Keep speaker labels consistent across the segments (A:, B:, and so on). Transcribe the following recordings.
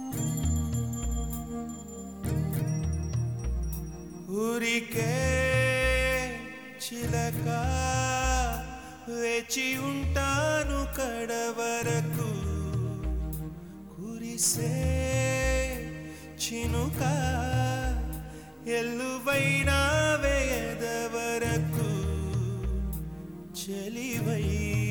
A: ఊరికే చిలక వేచి ఉంటాను కడవరకు కురిసే చినుక ఎల్లువైనా వేయదవరకు చెలివై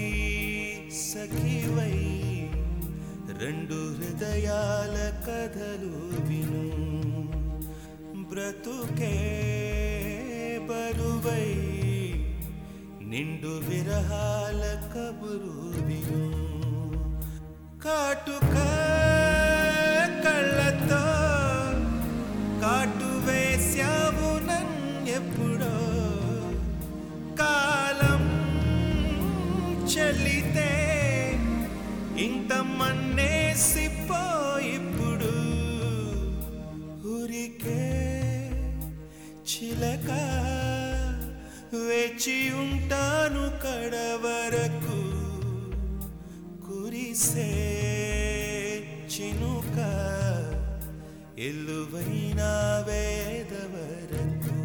A: సఖివై రెండు హృదయాల కథలు విను బ్రతుకే బరువై నిండు విరహాల కబురు విను కాటుక కళ్ళతో కాటు వేశావు నన్నెప్పుడో కాలం చెల్లితే ఇంత మన్నేసిపో ఇప్పుడు ఊరికే చిలక వేచి ఉంటాను కడవరకు కురిసే చినుక ఎల్లువైన వేదవరకు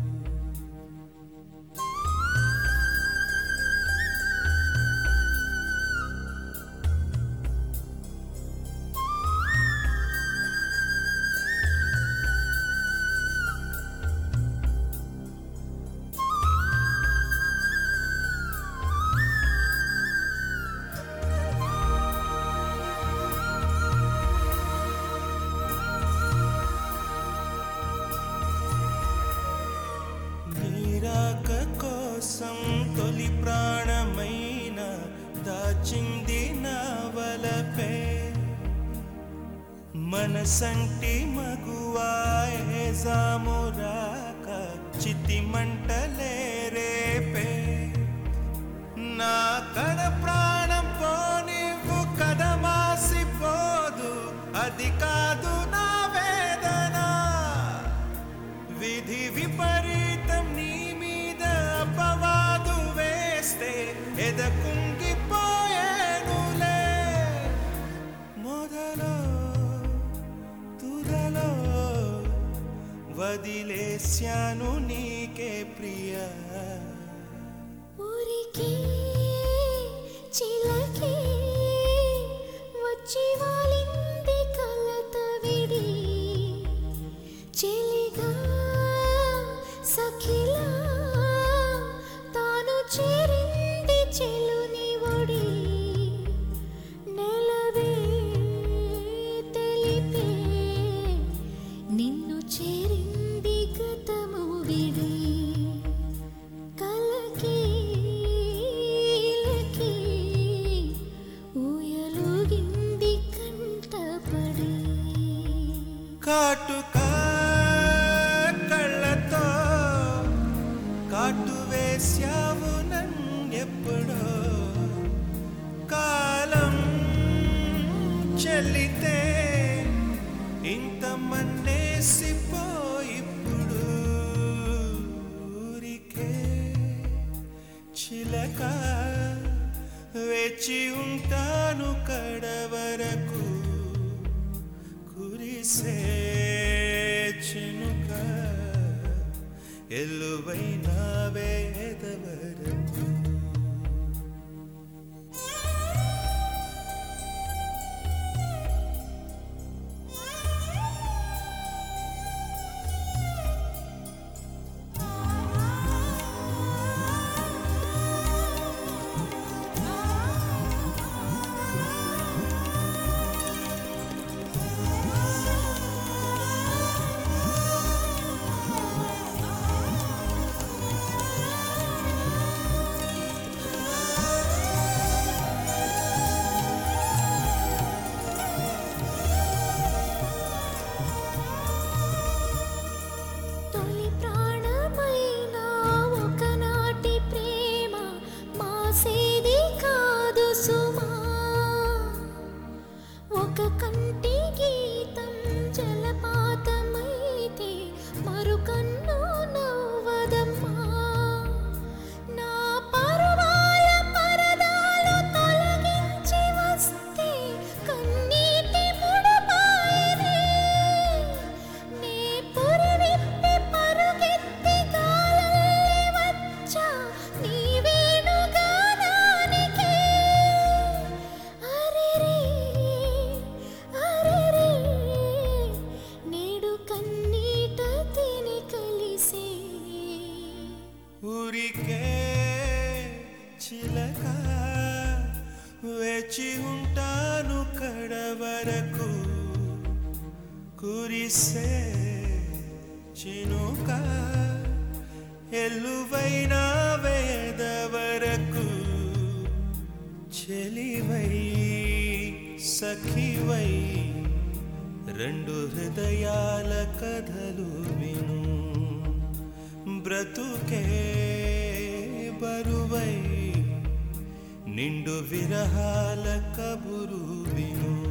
A: నీరాక కోసం తొలి ప్రాణమైన దాచింది నా వలపే మనసంటి మగువాయే జామురాక చితి మంటలే రేపే నా కడ ప్రాణం పోనివ్వు కదమాసిపోదు అది కాదు నా వేదన విధి విపరీతం నీ మీద అపవాదు వేస్తే ఎద కుంగిపోయేనులే మొదలో తుదలో వదిలేశాను నీకే ప్రియా
B: ఊరికే చిలకే వచ్చి వాలింది కలత విడి చెలిగా సఖిలా తాను చేరింది చెలుని ఒడి నెలవే తెలిపే నిన్ను చేరింది గతము విడి కలకి ఇలకి ఊయలుగింది కంటపడి
A: కాటుక కళ్ళతో కాటు వేశావు నన్నెప్పుడో కాలం చెల్లితే ఇంత మన్నేసిపోయిప్పుడు ఊరికే చిలక వేచి ఉంటాను కడవరకు కురిసే చినుక ఎల్లువైన వేదవరకు
B: ఆ
A: కురిసే చినుక ఎల్లువైన వేద వరకు చెలివై సఖివై రెండు హృదయాల కథలు విను బ్రతుకే బరువై నిండు విరహాల కబురు విను